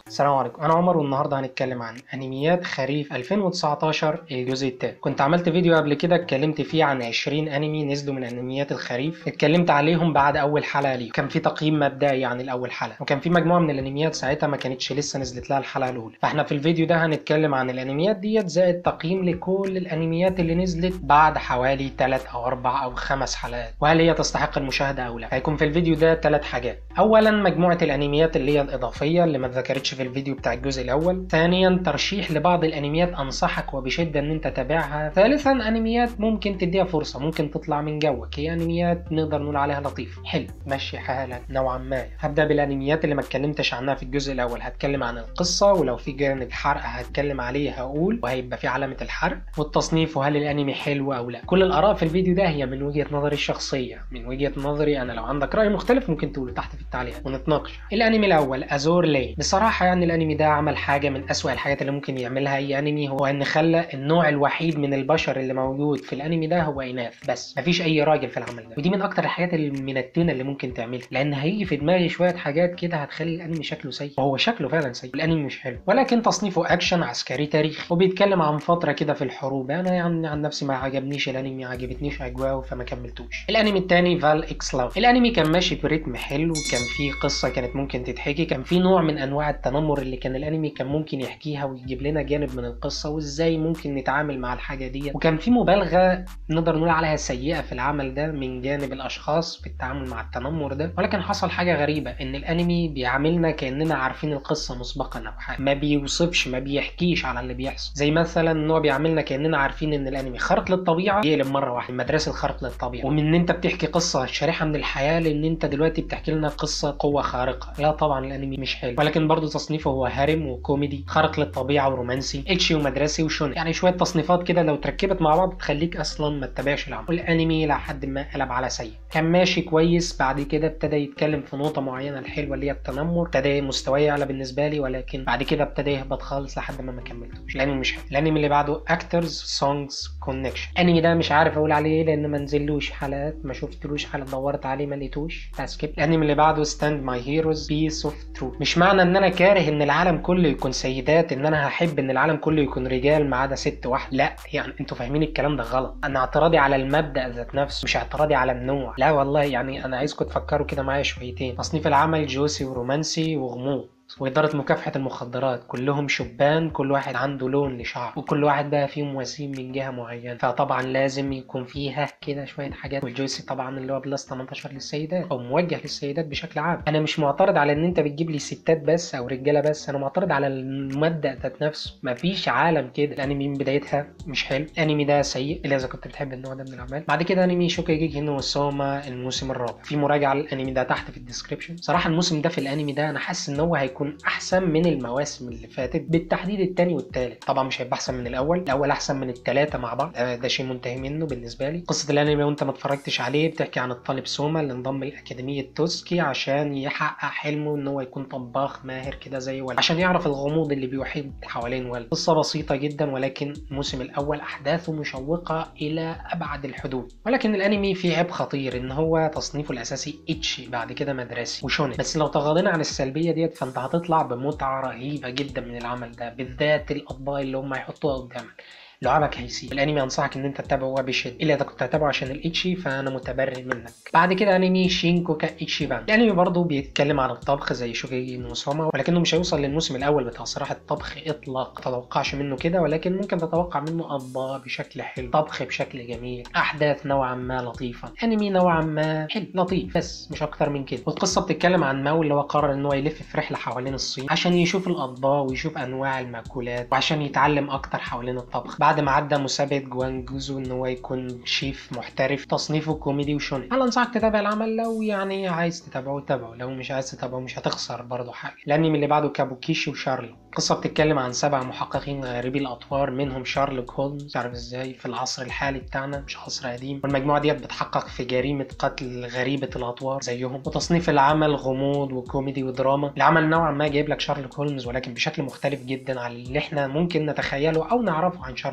السلام عليكم انا عمر والنهارده هنتكلم عن انميات خريف 2019 الجزء الثاني كنت عملت فيديو قبل كده اتكلمت فيه عن 20 انمي نزلوا من انميات الخريف اتكلمت عليهم بعد اول حلقه ليه كان في تقييم مبدئي عن الاول حلقه وكان في مجموعه من الانميات ساعتها ما كانتش لسه نزلت لها الحلقه الاولى فاحنا في الفيديو ده هنتكلم عن الانميات ديت زائد تقييم لكل الانميات اللي نزلت بعد حوالي 3 او 4 او 5 حلقات وهل هي تستحق المشاهده او لا هيكون في الفيديو ده ثلاث حاجات اولا مجموعه الانميات اللي هي الاضافيه اللي ما اتذكرتش في الفيديو بتاع الجزء الاول ثانيا ترشيح لبعض الانميات انصحك وبشده ان انت تتابعها ثالثا انميات ممكن تديها فرصه ممكن تطلع من جوك هي انميات نقدر نقول عليها لطيفه حلو ماشي حالك نوعا ما هبدا بالانميات اللي ما اتكلمتش عنها في الجزء الاول هتكلم عن القصه ولو في جانب حرق هتكلم عليه هقول وهيبقى في علامه الحرق والتصنيف وهل الانمي حلو او لا كل الاراء في الفيديو ده هي من وجهه نظري الشخصيه من وجهه نظري انا لو عندك راي مختلف ممكن تقوله تحت في التعليقات ونتناقش الانمي الاول ازور لي بصراحه يعني الانمي ده عمل حاجه من اسوأ الحاجات اللي ممكن يعملها اي انمي هو ان خلى النوع الوحيد من البشر اللي موجود في الانمي ده هو اناث بس مفيش اي راجل في العمل ده ودي من اكتر الحاجات المنتنه اللي ممكن تعملها لان هيجي في دماغي شويه حاجات كده هتخلي الانمي شكله سيء وهو شكله فعلا سيء الانمي مش حلو ولكن تصنيفه اكشن عسكري تاريخي وبيتكلم عن فتره كده في الحروب انا يعني عن نفسي ما عجبنيش الانمي ما عجبتنيش اجواءه فما كملتوش الانمي الثاني فال اكس لاف الانمي كان ماشي بريتم حلو كان فيه قصه كانت ممكن تتحكي كان في نوع من انواع التنمر اللي كان الانمي كان ممكن يحكيها ويجيب لنا جانب من القصه وازاي ممكن نتعامل مع الحاجه دي وكان في مبالغه نقدر نقول عليها سيئه في العمل ده من جانب الاشخاص في التعامل مع التنمر ده ولكن حصل حاجه غريبه ان الانمي بيعاملنا كاننا عارفين القصه مسبقا او حاجه ما بيوصفش ما بيحكيش على اللي بيحصل زي مثلا ان هو بيعاملنا كاننا عارفين ان الانمي خارق للطبيعه يقلب مره واحده مدرسه الخرق للطبيعه ومن ان انت بتحكي قصه شريحه من الحياه لان انت دلوقتي بتحكي لنا قصه قوه خارقه لا طبعا الانمي مش حلو ولكن برضه تصنيفه هو هارم وكوميدي خارق للطبيعه ورومانسي اتشي ومدرسي وشون يعني شويه تصنيفات كده لو تركبت مع بعض تخليك اصلا ما تتابعش العمل والانمي لحد ما قلب على سيء كان ماشي كويس بعد كده ابتدى يتكلم في نقطه معينه الحلوه اللي هي التنمر ابتدى مستواه يعلى بالنسبه لي ولكن بعد كده ابتدى يهبط خالص لحد ما ما كملتوش الانمي مش حلو الانمي اللي بعده اكترز سونجز كونكشن الانمي ده مش عارف اقول عليه ايه لان ما نزلوش حلقات ما شفتلوش حلقه دورت عليه ما لقيتوش فسكيب الانمي اللي بعده ستاند ماي هيروز بيس اوف ترو مش معنى ان انا كاره ان العالم كله يكون سيدات ان انا هحب ان العالم كله يكون رجال ما عدا ست واحده لا يعني انتوا فاهمين الكلام ده غلط انا اعتراضي على المبدا ذات نفسه مش اعتراضي على النوع لا والله يعني انا عايزكم تفكروا كده معايا شويتين تصنيف العمل جوسي ورومانسي وغموض وإدارة مكافحة المخدرات كلهم شبان كل واحد عنده لون لشعر وكل واحد بقى فيهم وسيم من جهة معينة فطبعا لازم يكون فيها كده شوية حاجات والجويسي طبعا اللي هو بلس 18 للسيدات أو موجه للسيدات بشكل عام أنا مش معترض على إن أنت بتجيب لي ستات بس أو رجالة بس أنا معترض على المبدأ ذات نفسه مفيش عالم كده الأنمي من بدايتها مش حلو الأنمي ده سيء إلا إذا كنت بتحب النوع ده من الأعمال بعد كده أنمي شوكيجيكي نو سوما الموسم الرابع في مراجعة للأنمي ده تحت في الديسكربشن صراحة الموسم ده في الأنمي ده أنا حاسس إن هو هيكون هيكون احسن من المواسم اللي فاتت بالتحديد الثاني والثالث طبعا مش هيبقى احسن من الاول الاول احسن من الثلاثه مع بعض ده شيء منتهي منه بالنسبه لي قصه الانمي وانت ما اتفرجتش عليه بتحكي عن الطالب سوما اللي انضم لاكاديميه توسكي عشان يحقق حلمه ان هو يكون طباخ ماهر كده زي ولد عشان يعرف الغموض اللي بيحيط حوالين ولد قصه بسيطه جدا ولكن الموسم الاول احداثه مشوقه الى ابعد الحدود ولكن الانمي فيه عيب خطير ان هو تصنيفه الاساسي اتشي بعد كده مدرسي وشونن بس لو تغاضينا عن السلبيه ديت فانت هتطلع بمتعة رهيبة جدا من العمل ده بالذات الأطباق اللي هم هيحطوها قدامك لعبك هيسيب الانمي انصحك ان انت تتابعه بشده الا اذا كنت هتابعه عشان الاتشي فانا متبرئ منك بعد كده انمي شينكوكا اتشي بان الانمي برضه بيتكلم عن الطبخ زي شوكيجي نوسوما ولكنه مش هيوصل للموسم الاول بتاع صراحه الطبخ اطلاق تتوقعش منه كده ولكن ممكن تتوقع منه اطباق بشكل حلو طبخ بشكل جميل احداث نوعا ما لطيفه انمي نوعا ما حلو لطيف بس مش اكتر من كده والقصه بتتكلم عن ماو اللي هو قرر ان هو يلف في رحله حوالين الصين عشان يشوف الاطباق ويشوف انواع المأكولات وعشان يتعلم اكتر حوالين الطبخ بعد ما عدى مسابقه جوان جوزو ان هو يكون شيف محترف تصنيفه كوميدي وشوني انا انصحك تتابع العمل لو يعني عايز تتابعه تابعه لو مش عايز تتابعه مش هتخسر برضه حاجه الانمي اللي بعده كابوكيشي وشارلوك القصه بتتكلم عن سبع محققين غريبي الاطوار منهم شارلوك هولمز تعرف ازاي في العصر الحالي بتاعنا مش عصر قديم والمجموعه ديت بتحقق في جريمه قتل غريبه الاطوار زيهم وتصنيف العمل غموض وكوميدي ودراما العمل نوعا ما جايب لك شارلوك هولمز ولكن بشكل مختلف جدا عن اللي احنا ممكن نتخيله او نعرفه عن شارلوك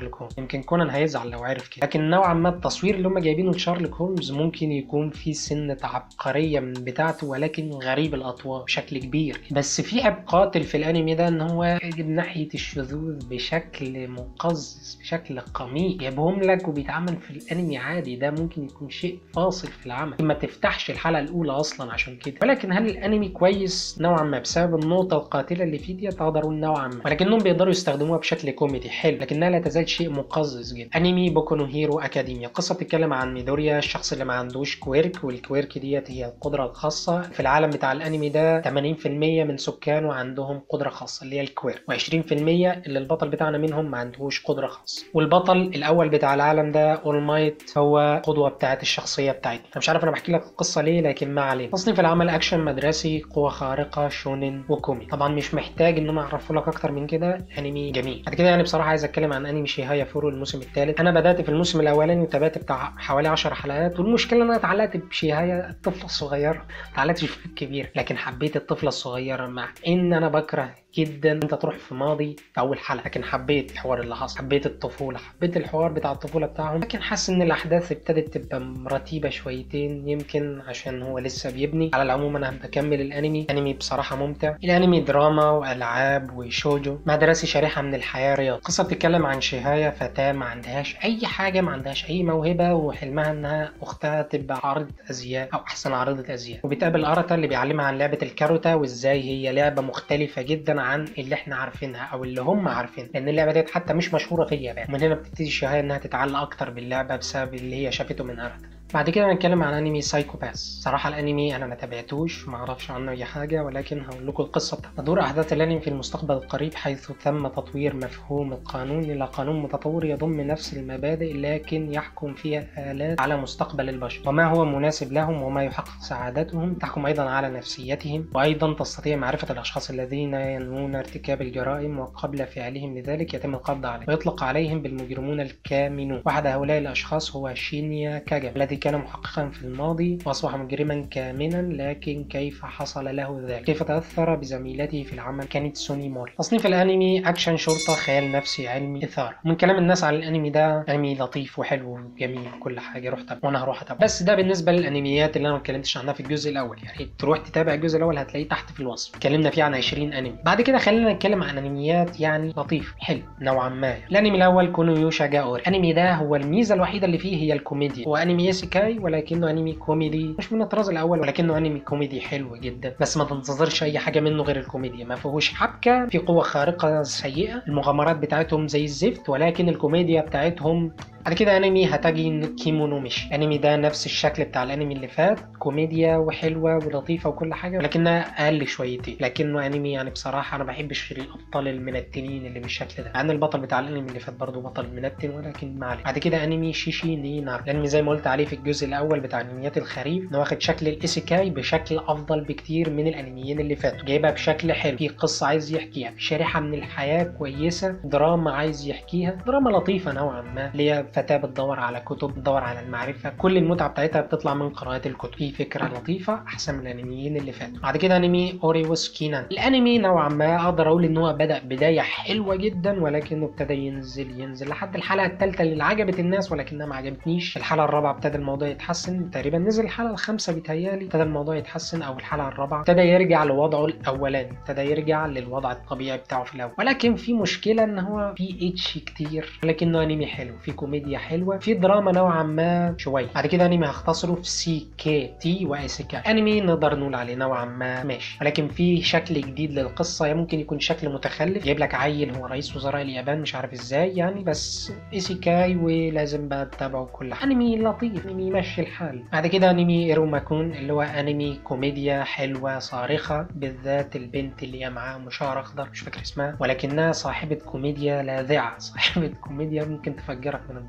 شارلوك هولمز يمكن كونان هيزعل لو عرف كده لكن نوعا ما التصوير اللي هم جايبينه لشارلوك هولمز ممكن يكون فيه سنه عبقريه من بتاعته ولكن غريب الاطوار بشكل كبير بس في عيب قاتل في الانمي ده ان هو من ناحيه الشذوذ بشكل مقزز بشكل قميء جايبهم لك وبيتعمل في الانمي عادي ده ممكن يكون شيء فاصل في العمل ما تفتحش الحلقه الاولى اصلا عشان كده ولكن هل الانمي كويس نوعا ما بسبب النقطه القاتله اللي فيه دي اقدر اقول نوعا ما ولكنهم بيقدروا يستخدموها بشكل كوميدي حلو لكنها لا تزال شيء مقزز جدا انمي بوكو نو هيرو اكاديميا القصه بتتكلم عن ميدوريا الشخص اللي ما عندوش كويرك والكويرك ديت هي القدره الخاصه في العالم بتاع الانمي ده 80% من سكانه عندهم قدره خاصه اللي هي الكوير و20% اللي البطل بتاعنا منهم ما عندهوش قدره خاصه والبطل الاول بتاع العالم ده اول مايت هو قدوه بتاعت الشخصيه بتاعتنا انا مش عارف انا بحكي لك القصه ليه لكن ما علينا تصنيف العمل اكشن مدرسي قوه خارقه شونن وكومي طبعا مش محتاج ان انا اعرفه لك اكتر من كده انمي جميل بعد كده يعني بصراحه عايز اتكلم عن انمي شيهايا فورو الموسم الثالث انا بدات في الموسم الاولاني وتابعت بتاع حوالي 10 حلقات والمشكله ان انا اتعلقت بشيهايا الطفله الصغيره ما اتعلقتش في الكبير لكن حبيت الطفله الصغيره مع ان انا بكره جدا انت تروح في ماضي في اول حلقه لكن حبيت الحوار اللي حصل حبيت الطفوله حبيت الحوار بتاع الطفوله بتاعهم لكن حاسس ان الاحداث ابتدت تبقى مرتبه شويتين يمكن عشان هو لسه بيبني على العموم انا بكمل الانمي انمي بصراحه ممتع الانمي دراما والعاب وشوجو مدرسي شريحه من الحياه رياض القصه بتتكلم عن شهايه فتاه ما عندهاش اي حاجه ما عندهاش اي موهبه وحلمها انها اختها تبقى عارضه ازياء او احسن عارضه ازياء وبتقابل ارتا اللي بيعلمها عن لعبه الكاروتا وازاي هي لعبه مختلفه جدا عن اللي احنا عارفينها او اللي هم عارفينها لان اللعبه ديت حتى مش مشهوره في اليابان من هنا بتبتدي شهايه انها تتعلق اكتر باللعبه بسبب اللي هي شافته من ارتا بعد كده هنتكلم عن انمي سايكو باس صراحه الانمي انا ما تابعتوش ما اعرفش عنه اي حاجه ولكن هقول لكم القصه بتاعته تدور احداث الانمي في المستقبل القريب حيث تم تطوير مفهوم القانون الى قانون متطور يضم نفس المبادئ لكن يحكم فيها الات على مستقبل البشر وما هو مناسب لهم وما يحقق سعادتهم تحكم ايضا على نفسيتهم وايضا تستطيع معرفه الاشخاص الذين ينوون ارتكاب الجرائم وقبل فعلهم لذلك يتم القبض عليهم ويطلق عليهم بالمجرمون الكامنون واحد هؤلاء الاشخاص هو شينيا كاجا الذي كان محققا في الماضي وأصبح مجرما كامنا لكن كيف حصل له ذلك كيف تأثر بزميلته في العمل كانت سوني موري تصنيف الأنمي أكشن شرطة خيال نفسي علمي إثارة من كلام الناس على الأنمي ده أنمي لطيف وحلو وجميل وكل حاجة روح تابع وأنا هروح أتابع بس ده بالنسبة للأنميات اللي أنا ما اتكلمتش عنها في الجزء الأول يعني تروح تتابع الجزء الأول هتلاقيه تحت في الوصف اتكلمنا فيه عن 20 أنمي بعد كده خلينا نتكلم عن أنميات يعني لطيف حلو نوعا ما الأنمي الأول كونو يوشا جاوري الأنمي ده هو الميزة الوحيدة اللي فيه هي الكوميديا هو أنمي ياسيكاي ولكنه انمي كوميدي مش من الطراز الاول ولكنه انمي كوميدي حلو جدا بس ما تنتظرش اي حاجه منه غير الكوميديا ما فيهوش حبكه في قوه خارقه سيئه المغامرات بتاعتهم زي الزفت ولكن الكوميديا بتاعتهم بعد كده انمي هتاجي كيمونو مش الانمي ده نفس الشكل بتاع الانمي اللي فات كوميديا وحلوه ولطيفه وكل حاجه ولكنها اقل شويتين لكنه انمي يعني بصراحه انا ما بحبش الابطال المنتنين اللي بالشكل ده عن البطل بتاع الانمي اللي فات برضه بطل منتن ولكن ما عليه بعد كده انمي شيشي ني نار الانمي زي ما قلت عليه في الجزء الاول بتاع انميات الخريف انه واخد شكل الايسيكاي بشكل افضل بكتير من الانميين اللي فاتوا جايبها بشكل حلو في قصه عايز يحكيها شريحه من الحياه كويسه دراما عايز يحكيها دراما لطيفه نوعا ما اللي هي فتاه بتدور على كتب بتدور على المعرفه كل المتعه بتاعتها بتطلع من قراءه الكتب في فكره لطيفه احسن من الانميين اللي فاتوا بعد كده انمي اوريوس كينان الانمي نوعا ما اقدر اقول ان هو بدا بدايه حلوه جدا ولكنه ابتدى ينزل ينزل لحد الحلقه الثالثه اللي عجبت الناس ولكنها ما عجبتنيش الحلقه الرابعه ابتدى الموضوع يتحسن تقريبا نزل الحلقه الخامسه بيتهيالي ابتدى الموضوع يتحسن او الحلقه الرابعه ابتدى يرجع لوضعه الاولاني ابتدى يرجع للوضع الطبيعي بتاعه في الاول ولكن في مشكله ان هو في اتش كتير ولكنه انمي حلو في كوميديا حلوه في دراما نوعا ما شويه بعد كده انمي هختصره في سي كي تي وايسيكاي انمي نقدر نقول عليه نوعا ما ماشي ولكن في شكل جديد للقصه ممكن يكون شكل متخلف جايب لك عيل هو رئيس وزراء اليابان مش عارف ازاي يعني بس ايسيكاي ولازم بقى تتابعه كل حاجه انمي لطيف انمي يمشي الحال بعد كده انمي ايرو ماكون اللي هو انمي كوميديا حلوه صارخه بالذات البنت اللي هي معاها مشعر اخضر مش فاكر اسمها ولكنها صاحبه كوميديا لاذعه صاحبه كوميديا ممكن تفجرك من الضحك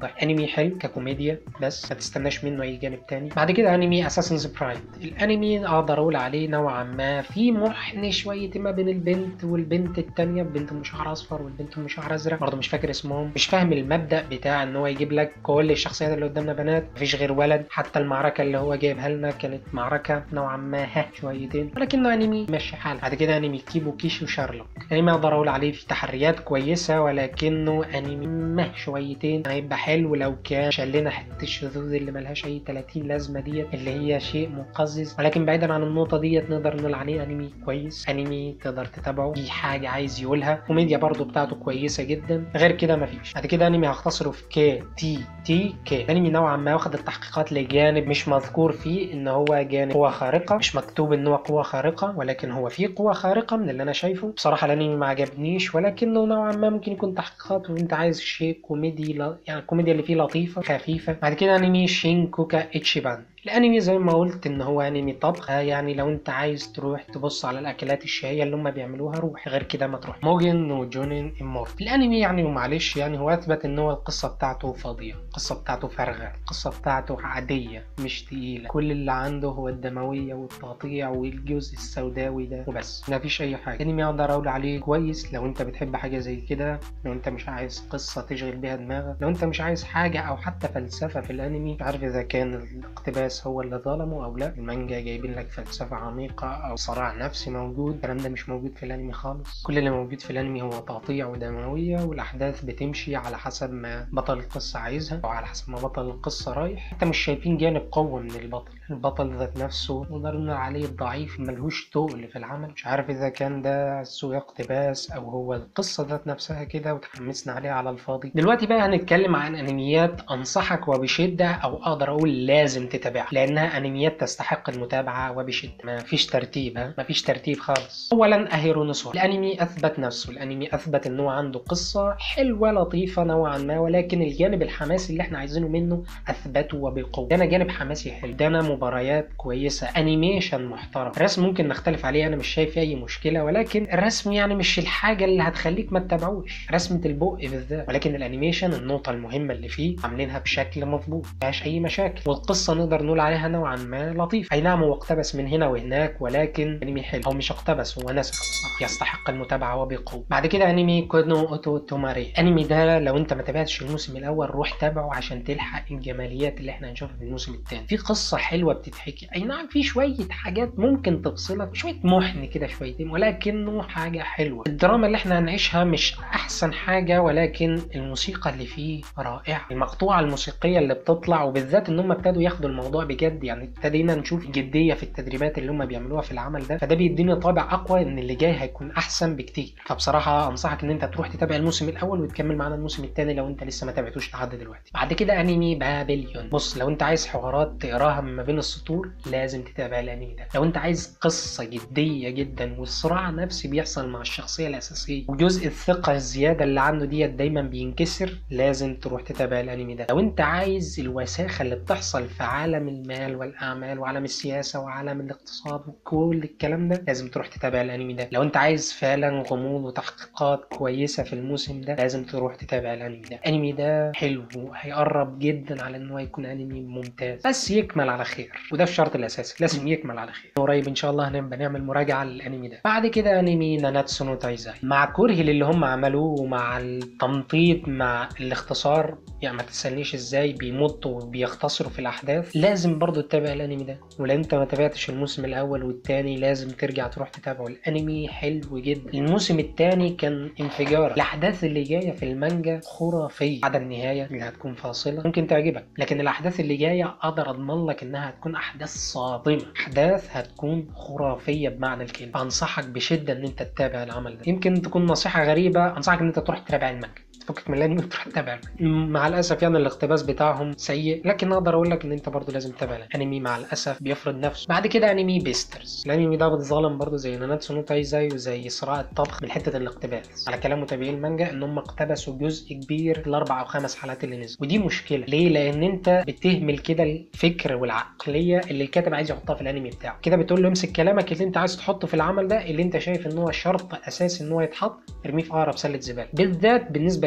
وحش انمي حلو ككوميديا بس ما تستناش منه اي جانب تاني بعد كده انمي اساسنز برايد الانمي اقدر اقول عليه نوعا ما في محن شويه ما بين البنت والبنت التانية البنت ام شعر اصفر والبنت ام شعر ازرق برضه مش فاكر اسمهم مش فاهم المبدا بتاع ان هو يجيب لك كل الشخصيات اللي قدامنا بنات مفيش غير ولد حتى المعركه اللي هو جايبها لنا كانت معركه نوعا ما ها شويتين ولكنه انمي ماشي حال بعد كده انمي كيبو كيشي وشارلوك انمي اقدر اقول عليه في تحريات كويسه ولكنه انمي مه شويتين هيبقى حلو لو كان شلنا حته الشذوذ اللي ملهاش اي 30 لازمه ديت اللي هي شيء مقزز ولكن بعيدا عن النقطه ديت نقدر نقول عليه انمي كويس انمي تقدر تتابعه في حاجه عايز يقولها كوميديا برضو بتاعته كويسه جدا غير كده مفيش بعد كده انمي هختصره في كي تي تي كي انمي نوعا ما واخد التحقيقات لجانب مش مذكور فيه ان هو جانب قوه خارقه مش مكتوب ان هو قوه خارقه ولكن هو فيه قوه خارقه من اللي انا شايفه بصراحه الانمي ما عجبنيش ولكنه نوعا ما ممكن يكون تحقيقات وانت عايز شيء كوميدي ل... يعني الكوميديا اللي فيه لطيفه خفيفه بعد كده انمي شينكوكا اتشيبان الانمي زي ما قلت ان هو انمي طبخ يعني لو انت عايز تروح تبص على الاكلات الشهيه اللي هم بيعملوها روح غير كده ما تروح موجن وجونين امور الانمي يعني ومعلش يعني هو اثبت ان هو القصه بتاعته فاضيه القصه بتاعته فارغه القصه بتاعته عاديه مش تقيله كل اللي عنده هو الدمويه والتقطيع والجزء السوداوي ده وبس ما فيش اي حاجه انمي اقدر اقول عليه كويس لو انت بتحب حاجه زي كده لو انت مش عايز قصه تشغل بيها دماغك لو انت مش عايز حاجه او حتى فلسفه في الانمي مش عارف اذا كان الاقتباس هو اللي ظلمه او لا المانجا جايبين لك فلسفه عميقه او صراع نفسي موجود الكلام ده مش موجود في الانمي خالص كل اللي موجود في الانمي هو تقطيع ودمويه والاحداث بتمشي على حسب ما بطل القصه عايزها او على حسب ما بطل القصه رايح حتى مش شايفين جانب قوه من البطل البطل ذات نفسه نقدر نقول عليه الضعيف ملهوش تقل في العمل مش عارف اذا كان ده سوء اقتباس او هو القصه ذات نفسها كده وتحمسنا عليها على الفاضي دلوقتي بقى هنتكلم عن انميات انصحك وبشده او اقدر اقول لازم تتابعها لانها انميات تستحق المتابعه وبشده ما فيش ترتيب ها ما فيش ترتيب خالص اولا اهيرونوسور الانمي اثبت نفسه الانمي اثبت ان هو عنده قصه حلوه لطيفه نوعا ما ولكن الجانب الحماسي اللي احنا عايزينه منه اثبته وبقوه ده جانب حماسي حلو ده مباريات كويسه انيميشن محترم الرسم ممكن نختلف عليه انا مش شايف فيه اي مشكله ولكن الرسم يعني مش الحاجه اللي هتخليك ما تتابعوش رسمه البق بالذات ولكن الانيميشن النقطه المهمه اللي فيه عاملينها بشكل مظبوط مفيهاش اي مشاكل والقصه نقدر نقول عليها نوعا ما لطيف اي نعم هو اقتبس من هنا وهناك ولكن انمي حلو او مش اقتبس هو نسخ يستحق المتابعه وبقوه بعد كده انمي كودنو اوتو توماري انمي ده لو انت ما تابعتش الموسم الاول روح تابعه عشان تلحق الجماليات اللي احنا هنشوفها في الموسم الثاني في قصه حلوه بتتحكي اي نعم في شويه حاجات ممكن تفصلك شويه محن كده شويتين ولكنه حاجه حلوه الدراما اللي احنا هنعيشها مش احسن حاجه ولكن الموسيقى اللي فيه رائعه المقطوعه الموسيقيه اللي بتطلع وبالذات ان هم ابتدوا ياخدوا الموضوع بجد يعني ابتدينا نشوف جديه في التدريبات اللي هم بيعملوها في العمل ده فده بيديني طابع اقوى ان اللي جاي هيكون احسن بكتير فبصراحه انصحك ان انت تروح تتابع الموسم الاول وتكمل معانا الموسم الثاني لو انت لسه ما تابعتوش لحد دلوقتي بعد كده انمي بابليون بص لو انت عايز حوارات تقراها ما بين السطور لازم تتابع الانمي ده لو انت عايز قصه جديه جدا والصراع نفسي بيحصل مع الشخصيه الاساسيه وجزء الثقه الزياده اللي عنده ديت دايما بينكسر لازم تروح تتابع الانمي ده لو انت عايز الوساخه اللي بتحصل في عالم المال والاعمال وعالم السياسه وعالم الاقتصاد وكل الكلام ده لازم تروح تتابع الانمي ده لو انت عايز فعلا غموض وتحقيقات كويسه في الموسم ده لازم تروح تتابع الانمي ده الانمي ده حلو هيقرب جدا على ان هو يكون انمي ممتاز بس يكمل على خير وده الشرط الاساسي لازم يكمل على خير قريب ان شاء الله هنبقى نعمل مراجعه للانمي ده بعد كده انمي ناناتسو نو تايزاي مع كرهي للي هم عملوه ومع التمطيط مع الاختصار يعني ما تسالنيش ازاي بيمطوا وبيختصروا في الاحداث لازم برضو تتابع الانمي ده ولو انت ما تابعتش الموسم الاول والتاني لازم ترجع تروح تتابعه الانمي حلو جدا الموسم التاني كان انفجار الاحداث اللي جايه في المانجا خرافيه عدا النهايه اللي هتكون فاصله ممكن تعجبك لكن الاحداث اللي جايه اقدر اضمن لك انها هتكون احداث صادمه احداث هتكون خرافيه بمعنى الكلمه فانصحك بشده ان انت تتابع العمل ده يمكن تكون نصيحه غريبه انصحك ان انت تروح تتابع المانجا تفكك من الانمي وتروح تتابع مع الاسف يعني الاقتباس بتاعهم سيء لكن اقدر اقول لك ان انت برضو لازم تتابع الانمي مع الاسف بيفرض نفسه بعد كده انمي بيسترز الانمي ده بيتظلم برضو زي ناناتسو نو تايزاي وزي صراع الطبخ من حته الاقتباس على كلام متابعين المانجا ان هم اقتبسوا جزء كبير في الاربع او خمس حلقات اللي نزلوا ودي مشكله ليه لان انت بتهمل كده الفكر والعقليه اللي الكاتب عايز يحطها في الانمي بتاعه كده بتقول له امسك كلامك اللي انت عايز تحطه في العمل ده اللي انت شايف ان هو شرط اساسي ان هو يتحط ارميه في اقرب سله زباله بالذات بالنسبه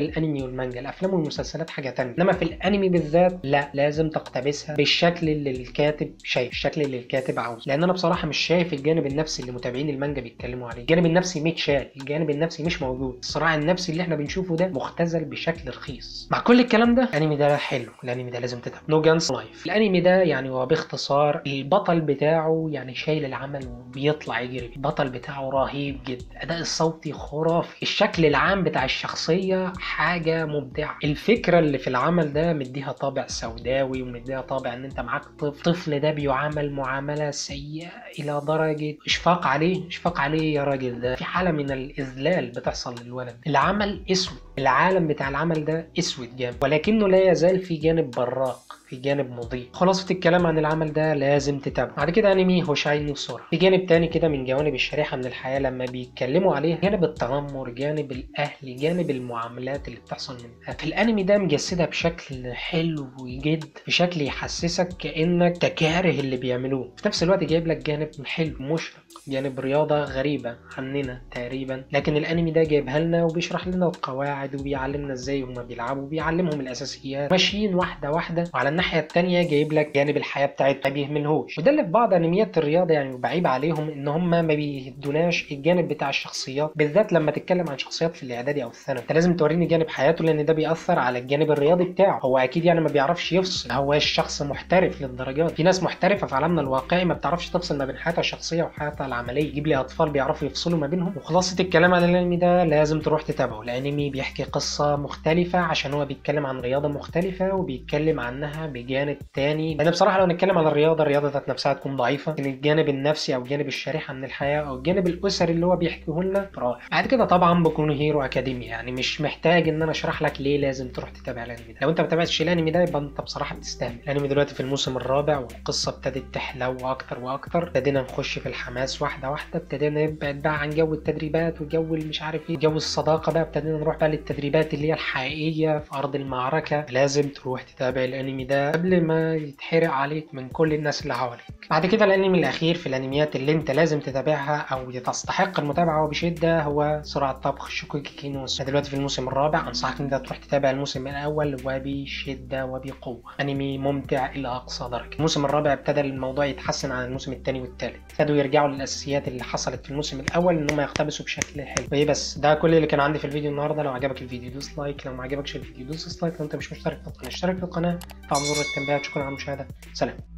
الانمي والمانجا الافلام والمسلسلات حاجه تانية انما في الانمي بالذات لا لازم تقتبسها بالشكل اللي الكاتب شايف الشكل اللي الكاتب عاوزه لان انا بصراحه مش شايف الجانب النفسي اللي متابعين المانجا بيتكلموا عليه الجانب النفسي متشال الجانب النفسي مش موجود الصراع النفسي اللي احنا بنشوفه ده مختزل بشكل رخيص مع كل الكلام ده الانمي ده حلو الانمي ده لازم تتابعه نو جانس لايف الانمي ده يعني هو باختصار البطل بتاعه يعني شايل العمل وبيطلع يجري البطل بتاعه رهيب جدا الاداء الصوتي خرافي الشكل العام بتاع الشخصيه حاجه مبدعه الفكره اللي في العمل ده مديها طابع سوداوي ومديها طابع ان انت معاك طفل الطفل ده بيعامل معامله سيئه الى درجه اشفاق عليه اشفاق عليه يا راجل ده في حاله من الاذلال بتحصل للولد العمل اسود العالم بتاع العمل ده اسود جامد ولكنه لا يزال في جانب براق في جانب مضيء خلاصة الكلام عن العمل ده لازم تتابعه بعد كده انمي هوشاي نو سورا في جانب تاني كده من جوانب الشريحة من الحياة لما بيتكلموا عليه جانب التنمر جانب الاهل جانب المعاملات اللي بتحصل منها في الانمي ده مجسدها بشكل حلو جدا بشكل يحسسك كانك تكاره اللي بيعملوه في نفس الوقت جايب لك جانب حلو مشرق جانب رياضة غريبة عننا تقريبا لكن الانمي ده جايبها لنا وبيشرح لنا القواعد وبيعلمنا ازاي هما بيلعبوا وبيعلمهم الاساسيات ماشيين واحدة واحدة وعلى الناحية التانية جايب لك جانب الحياة بتاعتهم ما بيهملهوش وده اللي في بعض انميات الرياضة يعني بعيب عليهم ان هم ما بيدوناش الجانب بتاع الشخصيات بالذات لما تتكلم عن شخصيات في الاعدادي او الثانوي انت لازم توريني جانب حياته لان ده بيأثر على الجانب الرياضي بتاعه هو اكيد يعني ما بيعرفش يفصل هو الشخص محترف للدرجات في ناس محترفة في عالمنا الواقعي ما بتعرفش تفصل ما بين حياتها الشخصية وحياتها العملية يجيب لي اطفال بيعرفوا يفصلوا ما بينهم وخلاصة الكلام عن الانمي ده لازم تروح تتابعه الانمي بيحكي قصة مختلفة عشان هو بيتكلم عن رياضة مختلفة وبيتكلم عنها بجانب تاني لان بصراحة لو نتكلم على الرياضة الرياضة ذات نفسها تكون ضعيفة لكن الجانب النفسي او الجانب الشريحة من الحياة او الجانب الاسري اللي هو بيحكيه لنا رائع بعد كده طبعا بكون هيرو اكاديمي يعني مش محتاج ان انا اشرح لك ليه لازم تروح تتابع الانمي ده لو انت ما تابعتش الانمي ده يبقى انت بصراحة بتستاهل الانمي دلوقتي في الموسم الرابع والقصة ابتدت تحلو اكتر واكتر ابتدينا نخش في الحماس واحدة واحدة ابتدينا نبعد بقى عن جو التدريبات وجو مش عارف ايه جو الصداقة بقى ابتدينا نروح بقى للتدريبات اللي هي الحقيقية في ارض المعركة لازم تروح تتابع الانمي ده قبل ما يتحرق عليك من كل الناس اللي حواليك بعد كده الانمي الاخير في الانميات اللي انت لازم تتابعها او تستحق المتابعة وبشدة هو سرعة طبخ شوكوكي كينوس دلوقتي في الموسم الرابع انصحك ان انت تروح تتابع الموسم الاول وبشدة وبقوة انمي ممتع الى اقصى درجة الموسم الرابع ابتدى الموضوع يتحسن عن الموسم الثاني والثالث ابتدوا يرجعوا للاساسيات اللي حصلت في الموسم الاول ان هم يقتبسوا بشكل حلو وايه بس ده كل اللي كان عندي في الفيديو النهارده لو عجبك الفيديو دوس لايك لو ما عجبكش الفيديو دوس ديسلايك لو انت مش مشترك في القناه اشترك في القناه فعل زر التنبيهات شكرا على المشاهده سلام